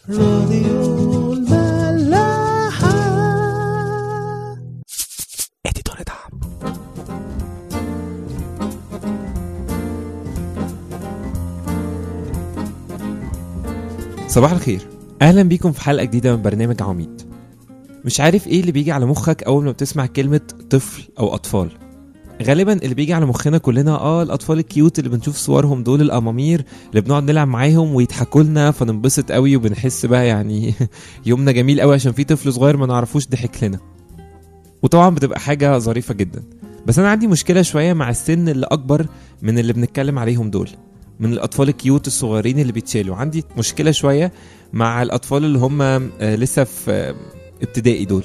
راديو الملاحة اديتور دعم صباح الخير اهلا بيكم في حلقه جديده من برنامج عميد مش عارف ايه اللي بيجي على مخك اول ما بتسمع كلمه طفل او اطفال غالبا اللي بيجي على مخنا كلنا اه الاطفال الكيوت اللي بنشوف صورهم دول الامامير اللي بنقعد نلعب معاهم ويضحكوا لنا فننبسط قوي وبنحس بقى يعني يومنا جميل قوي عشان في طفل صغير ما نعرفوش ضحك لنا وطبعا بتبقى حاجه ظريفه جدا بس انا عندي مشكله شويه مع السن اللي اكبر من اللي بنتكلم عليهم دول من الاطفال الكيوت الصغيرين اللي بيتشالوا عندي مشكله شويه مع الاطفال اللي هم آه، لسه في آه، ابتدائي دول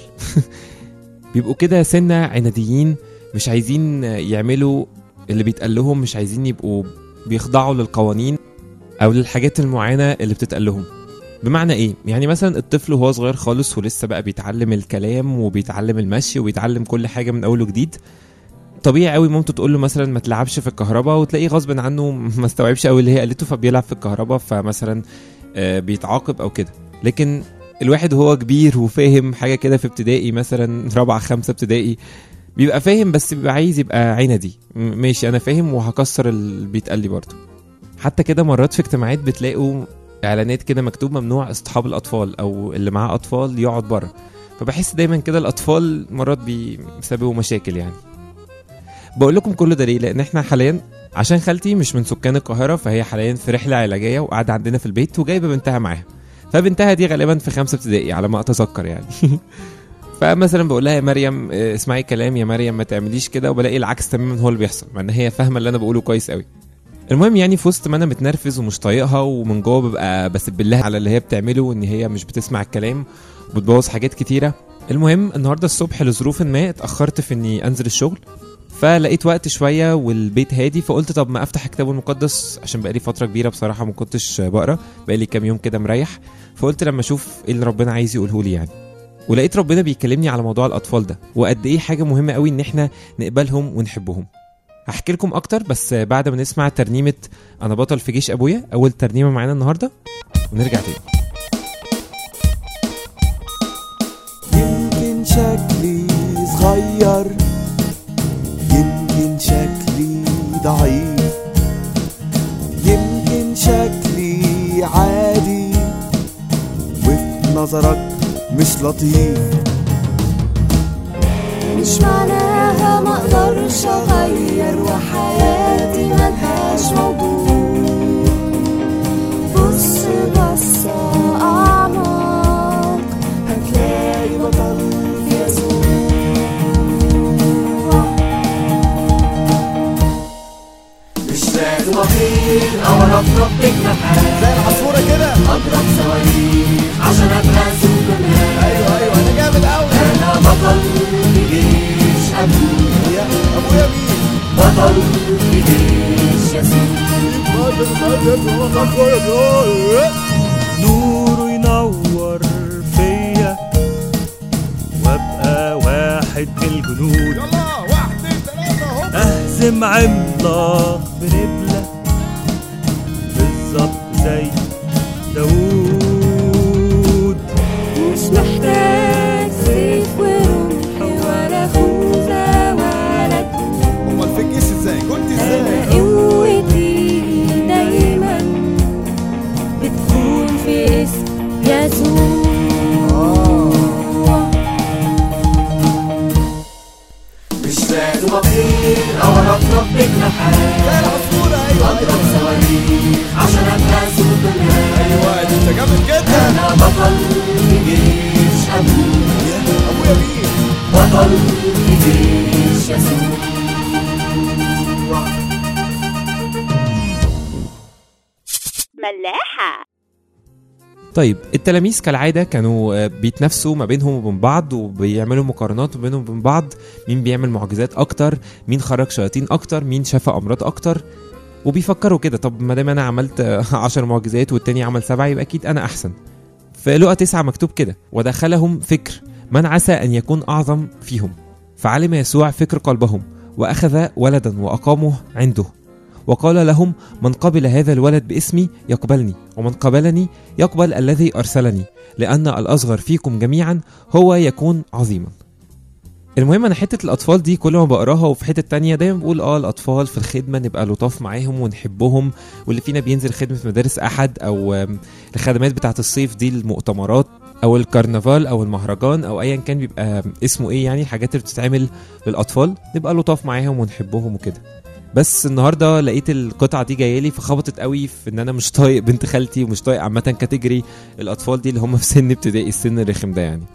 بيبقوا كده سنه عناديين مش عايزين آه، يعملوا اللي بيتقال لهم مش عايزين يبقوا بيخضعوا للقوانين او للحاجات المعينه اللي بتتقال لهم بمعنى ايه يعني مثلا الطفل وهو صغير خالص ولسه بقى بيتعلم الكلام وبيتعلم المشي وبيتعلم كل حاجه من اول وجديد طبيعي قوي مامته تقول له مثلا ما تلعبش في الكهرباء وتلاقيه غصب عنه ما استوعبش قوي اللي هي قالته فبيلعب في الكهرباء فمثلا آه، بيتعاقب او كده لكن الواحد وهو كبير وفاهم حاجه كده في ابتدائي مثلا رابعه خمسه ابتدائي بيبقى فاهم بس بيبقى عايز يبقى عندي م- ماشي انا فاهم وهكسر اللي بيتقال لي برضه حتى كده مرات في اجتماعات بتلاقوا اعلانات كده مكتوب ممنوع اصطحاب الاطفال او اللي معاه اطفال يقعد بره فبحس دايما كده الاطفال مرات بيسببوا مشاكل يعني بقول لكم كل ده ليه لان احنا حاليا عشان خالتي مش من سكان القاهره فهي حاليا في رحله علاجيه وقاعده عندنا في البيت وجايبه بنتها معاها فبنتها دي غالبا في خمسه ابتدائي على ما اتذكر يعني فمثلا بقول لها يا مريم اه، اسمعي كلام يا مريم ما تعمليش كده وبلاقي العكس تماما هو اللي بيحصل مع ان هي فاهمه اللي انا بقوله كويس قوي المهم يعني في وسط ما انا متنرفز ومش طايقها ومن جوه ببقى بسب لها على اللي هي بتعمله وان هي مش بتسمع الكلام وبتبوظ حاجات كتيره المهم النهارده الصبح لظروف ما اتاخرت في اني انزل الشغل فلقيت وقت شويه والبيت هادي فقلت طب ما افتح الكتاب المقدس عشان بقالي فتره كبيره بصراحه ما كنتش بقرا بقالي كام يوم كده مريح فقلت لما اشوف ايه اللي ربنا عايز يقوله لي يعني ولقيت ربنا بيكلمني على موضوع الاطفال ده وقد ايه حاجه مهمه قوي ان احنا نقبلهم ونحبهم هحكي لكم اكتر بس بعد ما نسمع ترنيمه انا بطل في جيش ابويا اول ترنيمه معانا النهارده ونرجع تاني يمكن شكلي صغير يمكن شكلي ضعيف يمكن شكلي عادي وفي نظرك مش لطيف مش معناها ما اقدرش اغير وحياتي ملهاش موضوع بص بص اعمق هتلاقي بطل في يسوع مش لازم اطير او ارفرف بجناحات زي العصفورة كده اضرب صواريخ عشان ابقى سوبرمان ايوه ايوه انا جامد قوي انا بطل في جيش ابويا يا ابويا مين بطل في جيش يسوع نوره ينور فيا وابقى واحد من الجنود يلا واحد اتنين تلاتة اهو اهزم عملاق بنبلة بالظبط زي داوود مش محتاج سيف ورمح ولا خوذة ولا جنود امال في الجيش ازاي كنت أنا ازاي قوتي دايما بتكون في اسم يسوع مش لازم اطير او ارفرف بجناحات زي العصفورة ايوه اضرب صواريخ عشان ابقى سوبرمان ايوه ده انت جامد جدا انا بطل في جيش ابويا ابويا مين بطل في جيش يسوع ملاحة طيب التلاميذ كالعاده كانوا آه، بيتنافسوا ما بينهم وبين بعض وبيعملوا مقارنات ما بينهم وبين بعض مين بيعمل معجزات اكتر مين خرج شياطين اكتر مين شفى امراض اكتر وبيفكروا كده طب ما دام انا عملت آه، عشر معجزات والتاني عمل سبعه يبقى اكيد انا احسن في لقا تسعة مكتوب كده ودخلهم فكر من عسى ان يكون اعظم فيهم فعلم يسوع فكر قلبهم واخذ ولدا واقامه عنده وقال لهم من قبل هذا الولد باسمي يقبلني ومن قبلني يقبل الذي أرسلني لأن الأصغر فيكم جميعا هو يكون عظيما المهم انا حته الاطفال دي كل ما بقراها وفي حته تانية دايما بقول اه الاطفال في الخدمه نبقى لطاف معاهم ونحبهم واللي فينا بينزل خدمه مدارس احد او آم، الخدمات بتاعه الصيف دي المؤتمرات او الكرنفال او المهرجان او ايا كان بيبقى اسمه ايه يعني الحاجات اللي بتتعمل للاطفال نبقى لطاف معاهم ونحبهم وكده بس النهارده لقيت القطعه دي جايه لي فخبطت قوي في ان انا مش طايق بنت خالتي ومش طايق عامه كاتيجوري الاطفال دي اللي هم في سن ابتدائي السن الرخم ده يعني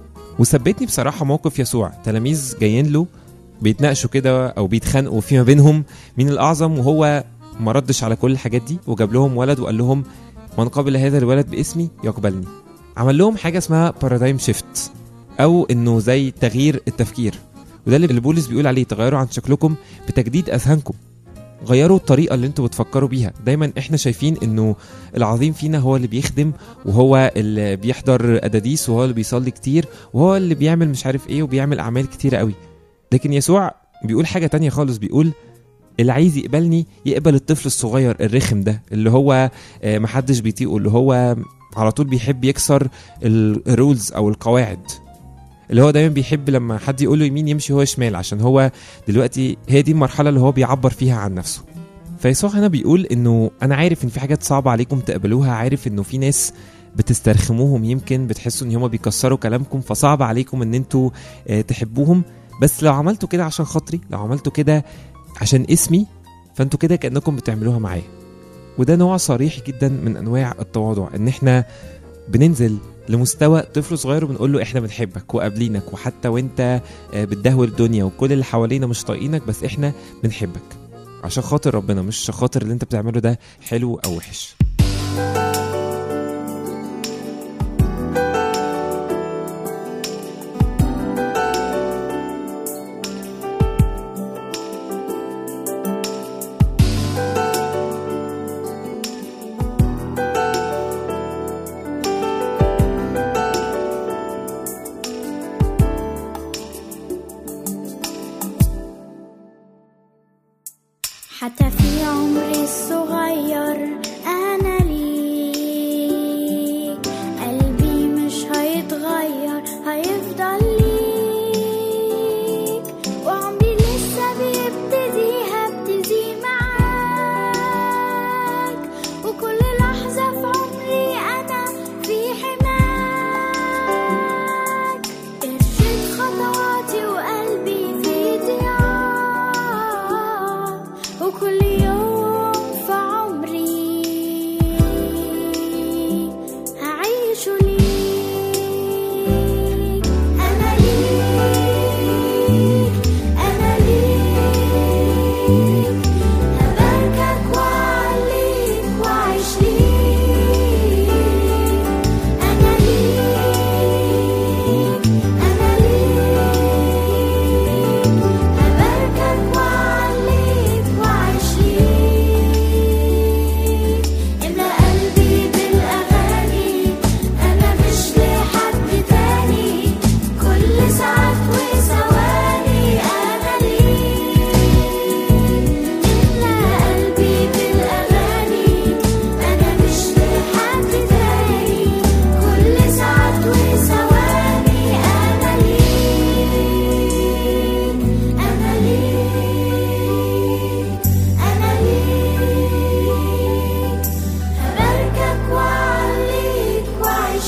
وثبتني بصراحه موقف يسوع تلاميذ جايين له بيتناقشوا كده او بيتخانقوا فيما بينهم مين الاعظم وهو ما ردش على كل الحاجات دي وجاب لهم ولد وقال لهم من قبل هذا الولد باسمي يقبلني عمل لهم حاجه اسمها بارادايم شيفت او انه زي تغيير التفكير وده اللي بولس بيقول عليه تغيروا عن شكلكم بتجديد اذهانكم غيروا الطريقه اللي انتوا بتفكروا بيها دايما احنا شايفين انه العظيم فينا هو اللي بيخدم وهو اللي بيحضر اداديس وهو اللي بيصلي كتير وهو اللي بيعمل مش عارف ايه وبيعمل اعمال كتيره قوي لكن يسوع بيقول حاجه تانية خالص بيقول اللي عايز يقبلني يقبل الطفل الصغير الرخم ده اللي هو آه، محدش بيطيقه اللي هو على طول بيحب يكسر الرولز او القواعد اللي هو دايما بيحب لما حد يقول له يمين يمشي هو شمال عشان هو دلوقتي هي دي المرحله اللي هو بيعبر فيها عن نفسه فيسوع هنا بيقول انه انا عارف ان في حاجات صعبه عليكم تقبلوها عارف انه في ناس بتسترخموهم يمكن بتحسوا ان هما بيكسروا كلامكم فصعب عليكم ان انتوا آه، تحبوهم بس لو عملتوا كده عشان خاطري لو عملتوا كده عشان اسمي فانتوا كده كانكم بتعملوها معايا وده نوع صريح جدا من انواع التواضع ان احنا بننزل لمستوى طفل صغير وبنقول له احنا بنحبك وقابلينك وحتى وانت آه، بتدهول الدنيا وكل اللي حوالينا مش طايقينك بس احنا بنحبك عشان خاطر ربنا مش عشان خاطر اللي انت بتعمله ده حلو او وحش حتى في عمري الصغير أنا ليك قلبي مش هيتغير هيفضل ليك وعمري لسه بيبتدي هبتدي معاك وكل لحظة في عمري أنا في حماك ارشد خطواتي وقلبي في ضياع وكل يوم في عمري هعيش ليك أنا ليك أنا ليك هباركك وأعليك وأعيش ليك أنا ليك أنا ليك هباركك وأعليك وأعيش ليك املى قلبي بالأغاني أنا مش لحد تاني كل ساعات وثواني أنا ليك املى قلبي بالأغاني أنا مش لحد تاني كل ساعات وثواني أنا ليك أنا ليك أنا ليك هباركك وأعليك وأعيش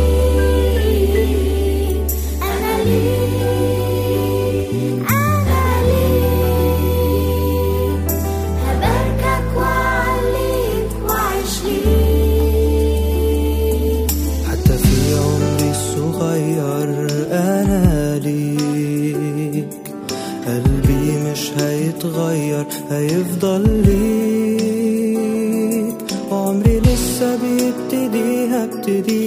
ليك أنا ليك أنا ليك هباركك وأعليك وأعيش ليك حتى في عمري الصغير أنا ليك قلبي مش هيتغير هيفضل ليك عمري لسه بيبتدي هبتدي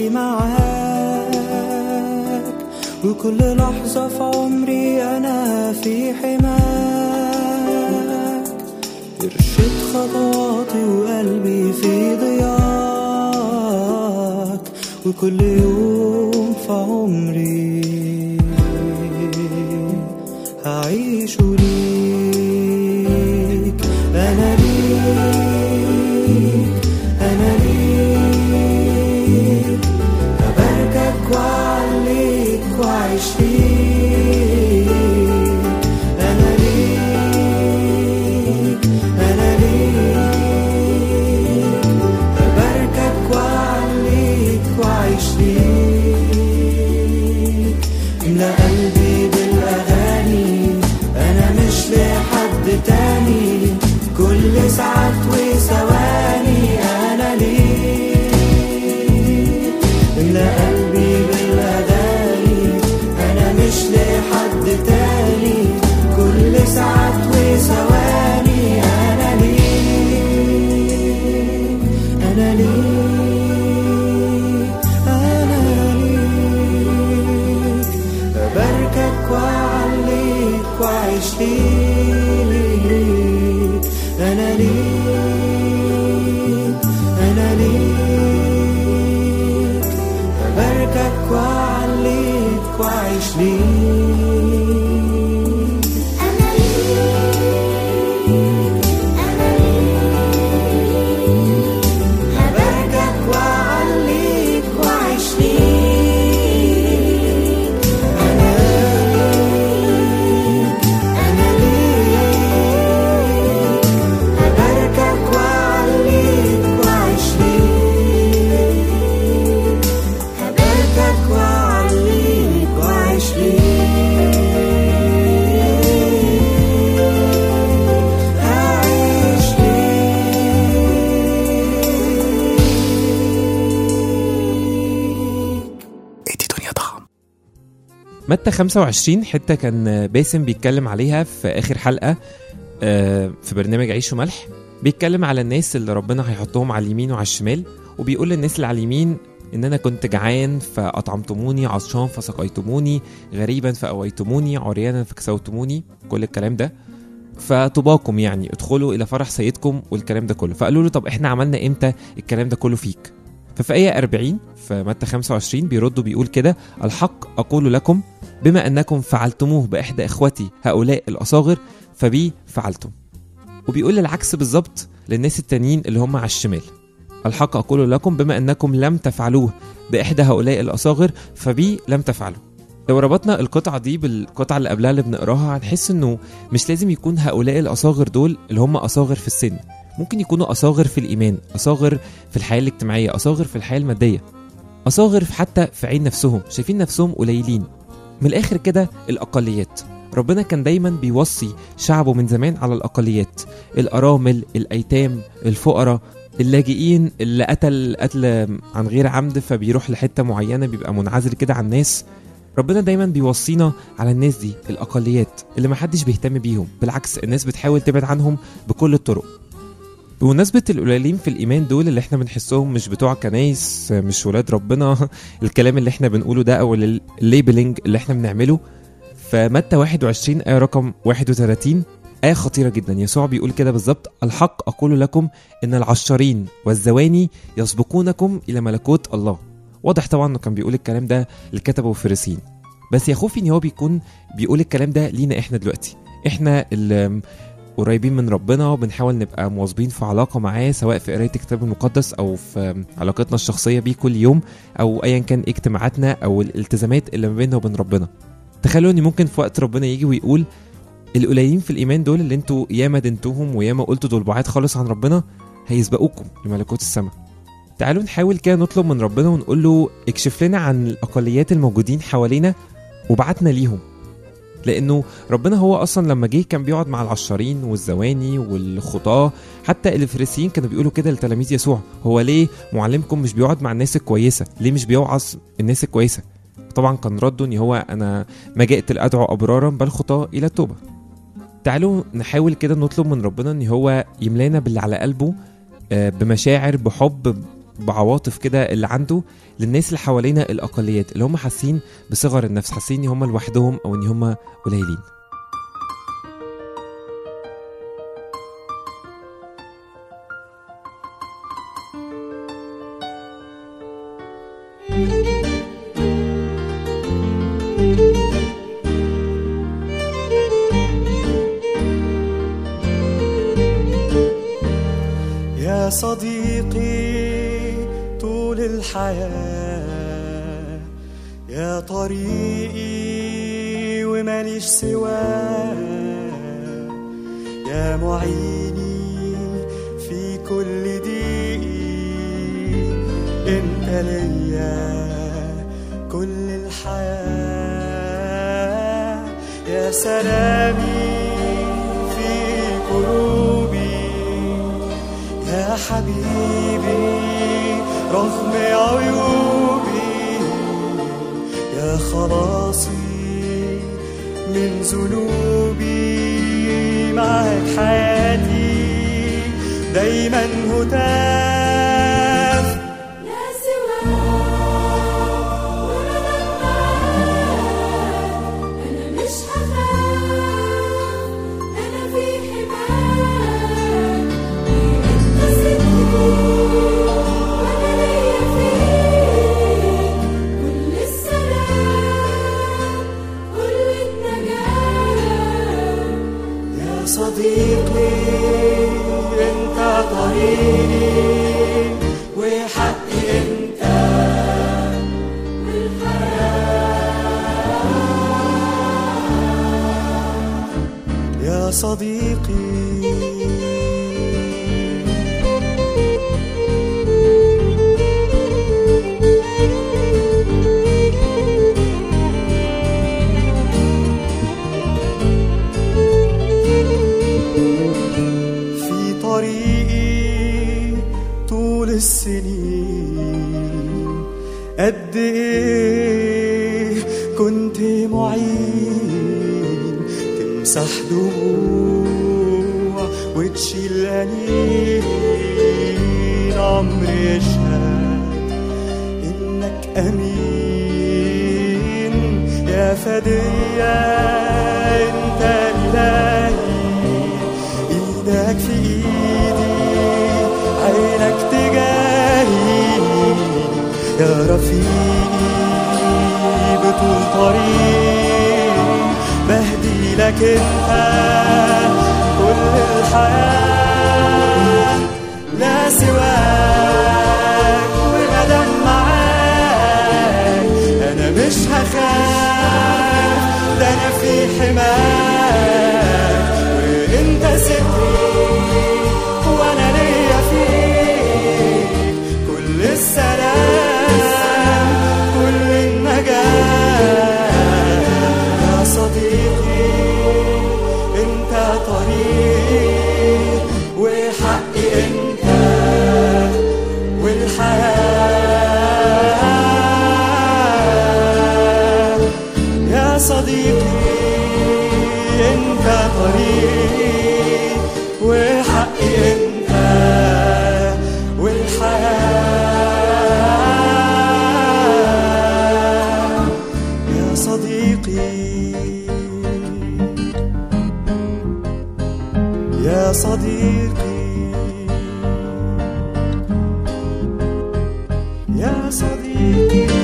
معاك وكل لحظة في عمري أنا في حماك ارشد خطواتي وقلبي في ضياك وكل يوم في عمري هعيش ليك انا ليك تملى قلبي بالأغاني أنا مش لحد تاني كل ساعات وثواني أنا ليك أنا ليك أنا ليك أباركك وأعليك وأعيش ليك أنا ليك أنا ليك أباركك وأعليك وأعيش ليك أنا ليك أنا ليك أباركك وأعليك وأعيش ليك أنا ليك أنا ليك أباركك وأعليك وأعيش ليك أباركك وأعليك وأعيش ليك أعيش ادي دنيا طعم متى 25 حتة كان باسم بيتكلم عليها في آخر حلقة آه، في برنامج عيش وملح بيتكلم على الناس اللي ربنا هيحطهم على اليمين وعلى الشمال وبيقول للناس اللي على اليمين ان انا كنت جعان فاطعمتموني عطشان فسقيتموني غريبا فاويتموني عريانا فكسوتموني كل الكلام ده فطباكم يعني ادخلوا الى فرح سيدكم والكلام ده كله فقالوا له طب احنا عملنا امتى الكلام ده كله فيك ففي آية 40 في متى 25 بيردوا بيقول كده الحق أقول لكم بما أنكم فعلتموه بإحدى إخوتي هؤلاء الأصاغر فبي فعلتم وبيقول العكس بالظبط للناس التانيين اللي هم على الشمال الحق أقول لكم بما أنكم لم تفعلوه بإحدى هؤلاء الأصاغر فبي لم تفعلوا لو ربطنا القطعة دي بالقطعة اللي قبلها اللي بنقراها هنحس إنه مش لازم يكون هؤلاء الأصاغر دول اللي هم أصاغر في السن ممكن يكونوا أصاغر في الإيمان أصاغر في الحياة الاجتماعية أصاغر في الحياة المادية أصاغر في حتى في عين نفسهم شايفين نفسهم قليلين من الآخر كده الأقليات ربنا كان دايما بيوصي شعبه من زمان على الأقليات الأرامل الأيتام الفقراء اللاجئين اللي قتل قتل عن غير عمد فبيروح لحتة معينة بيبقى منعزل كده عن الناس ربنا دايما بيوصينا على الناس دي الأقليات اللي محدش بيهتم بيهم بالعكس الناس بتحاول تبعد عنهم بكل الطرق بمناسبة القليلين في الإيمان دول اللي احنا بنحسهم مش بتوع كنايس مش ولاد ربنا الكلام اللي احنا بنقوله ده أو الليبلينج اللي احنا بنعمله فمتى 21 آية رقم 31 آية خطيرة جدا يسوع بيقول كده بالظبط الحق أقول لكم إن العشارين والزواني يسبقونكم إلى ملكوت الله واضح طبعا إنه كان بيقول الكلام ده للكتبة والفريسين بس يا خوفي إن هو بيكون بيقول الكلام ده لينا إحنا دلوقتي إحنا اللي قريبين من ربنا وبنحاول نبقى مواظبين في علاقه معاه سواء في قرايه الكتاب المقدس او في علاقتنا الشخصيه بيه كل يوم او ايا كان اجتماعاتنا او الالتزامات اللي ما بيننا وبين ربنا تخيلوا ان ممكن في وقت ربنا يجي ويقول القليلين في الايمان دول اللي انتوا ياما دنتوهم وياما قلتوا دول بعاد خالص عن ربنا هيسبقوكم لملكوت السماء تعالوا نحاول كده نطلب من ربنا ونقول له اكشف لنا عن الاقليات الموجودين حوالينا وبعتنا ليهم لانه ربنا هو اصلا لما جه كان بيقعد مع العشارين والزواني والخطاه حتى الفريسيين كانوا بيقولوا كده لتلاميذ يسوع هو ليه معلمكم مش بيقعد مع الناس الكويسه ليه مش بيوعظ الناس الكويسه طبعا كان رده ان هو انا ما جئت لادعو ابرارا بل خطاه الى التوبه تعالوا نحاول كده نطلب من ربنا ان هو يملانا باللي على قلبه آه، بمشاعر بحب بعواطف كده اللي عنده للناس اللي حوالينا الاقليات اللي هم حاسين بصغر النفس حاسين ان هم لوحدهم او ان هم قليلين يا صديقي طول الحياة يا طريقي وماليش سواه يا معيني في كل ضيقي انت ليا كل الحياة يا سلامي في قلوبي يا حبيبي رغم عيوبي ذنوبي معك حياتي دايما هتاف لا سواك ولا معاك أنا مش هخاف أنا في حماك أنت ستري وأنا ليا فيك كل السلام كل النجاة يا صديقي انت طريقي وحقي انت يا صديقي في طريقي طول السنين قد ايه كنت معين تمسح دموع وتشيل انين عمري يشهد انك امين يا فدية انت الهي ايدك في ايدي عينك تجاهي يا رفيقي بطول طريق بهدي لك انت كل الحياة لا سواك ومدام معاك انا مش هخاف ده انا في حماك وانت ستري وانا ليا فيك كل السلام كل النجاة يا صديقي انت طريق وحقي انت والحياة يا صديقي انت طريقي وحقي انت والحياة يا صديقي يا صديقي يا صديقي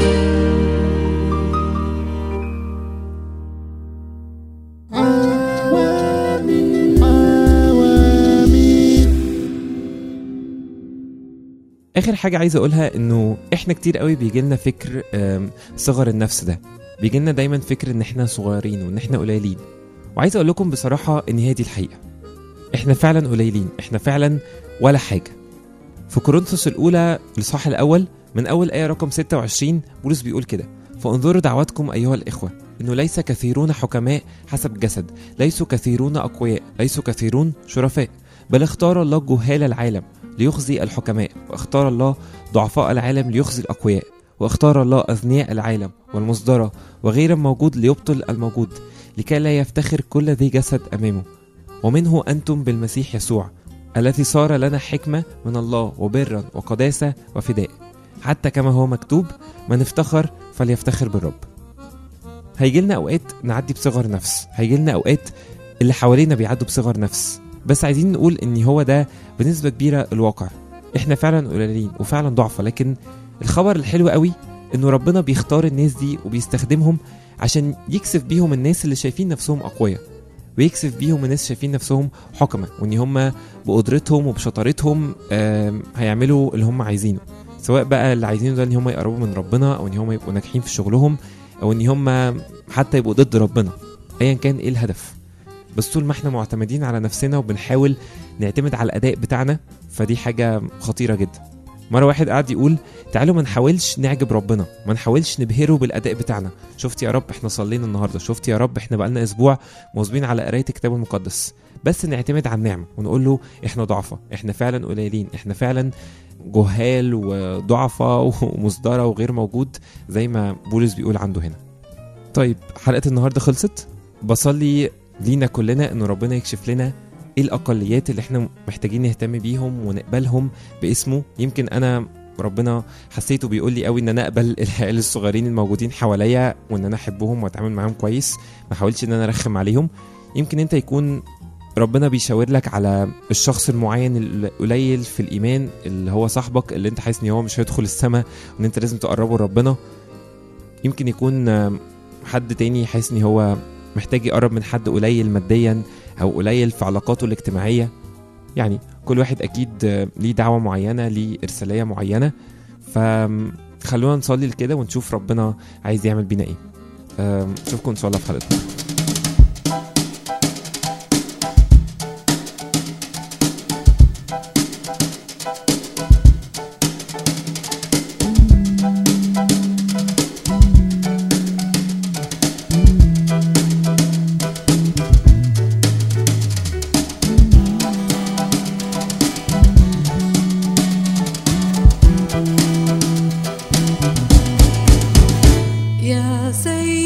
اخر حاجه عايز اقولها انه احنا كتير قوي بيجي لنا فكر آم، صغر النفس ده بيجي لنا دايما فكر ان احنا صغيرين وان احنا قليلين وعايز اقول لكم بصراحه ان هي دي الحقيقه احنا فعلا قليلين احنا فعلا ولا حاجه في كورنثوس الاولى الاصحاح الاول من اول ايه رقم 26 بولس بيقول كده فانظروا دعواتكم ايها الاخوه انه ليس كثيرون حكماء حسب الجسد ليسوا كثيرون اقوياء ليسوا كثيرون شرفاء بل اختار الله جهال العالم ليخزي الحكماء واختار الله ضعفاء العالم ليخزي الأقوياء واختار الله أذنياء العالم والمصدرة وغير الموجود ليبطل الموجود لكي لا يفتخر كل ذي جسد أمامه ومنه أنتم بالمسيح يسوع الذي صار لنا حكمة من الله وبرا وقداسة وفداء حتى كما هو مكتوب من افتخر فليفتخر بالرب هيجي لنا أوقات نعدي بصغر نفس هيجي لنا أوقات اللي حوالينا بيعدوا بصغر نفس بس عايزين نقول ان هو ده بنسبة كبيرة الواقع احنا فعلا قليلين وفعلا ضعفة لكن الخبر الحلو قوي انه ربنا بيختار الناس دي وبيستخدمهم عشان يكسف بيهم الناس اللي شايفين نفسهم اقوياء ويكسف بيهم الناس شايفين نفسهم حكمة وان هم بقدرتهم وبشطارتهم آم، هيعملوا اللي هم عايزينه سواء بقى اللي عايزينه ده ان هم يقربوا من ربنا او ان هم يبقوا ناجحين في شغلهم او ان هم حتى يبقوا ضد ربنا ايا كان ايه الهدف بس طول ما احنا معتمدين على نفسنا وبنحاول نعتمد على الاداء بتاعنا فدي حاجه خطيره جدا مره واحد قعد يقول تعالوا ما نحاولش نعجب ربنا ما نحاولش نبهره بالاداء بتاعنا شفت يا رب احنا صلينا النهارده شفت يا رب احنا بقالنا اسبوع مواظبين على قرايه الكتاب المقدس بس نعتمد على النعمه ونقول له احنا ضعفة احنا فعلا قليلين احنا فعلا جهال وضعفة ومصدرة وغير موجود زي ما بولس بيقول عنده هنا طيب حلقة النهاردة خلصت بصلي لينا كلنا انه ربنا يكشف لنا ايه الاقليات اللي احنا محتاجين نهتم بيهم ونقبلهم باسمه يمكن انا ربنا حسيته بيقول لي قوي ان انا اقبل العيال الصغيرين الموجودين حواليا وان انا احبهم واتعامل معاهم كويس ما احاولش ان انا ارخم عليهم يمكن انت يكون ربنا بيشاور لك على الشخص المعين القليل في الايمان اللي هو صاحبك اللي انت حاسس ان هو مش هيدخل السماء وان انت لازم تقربه لربنا يمكن يكون آم، حد تاني حاسس ان هو محتاج يقرب من حد قليل ماديا او قليل في علاقاته الاجتماعيه يعني كل واحد اكيد آه، ليه دعوه معينه ليه ارساليه معينه فخلونا نصلي لكده ونشوف ربنا عايز يعمل بينا ايه آم، اشوفكم ان شاء الله في حلقتنا يا سيد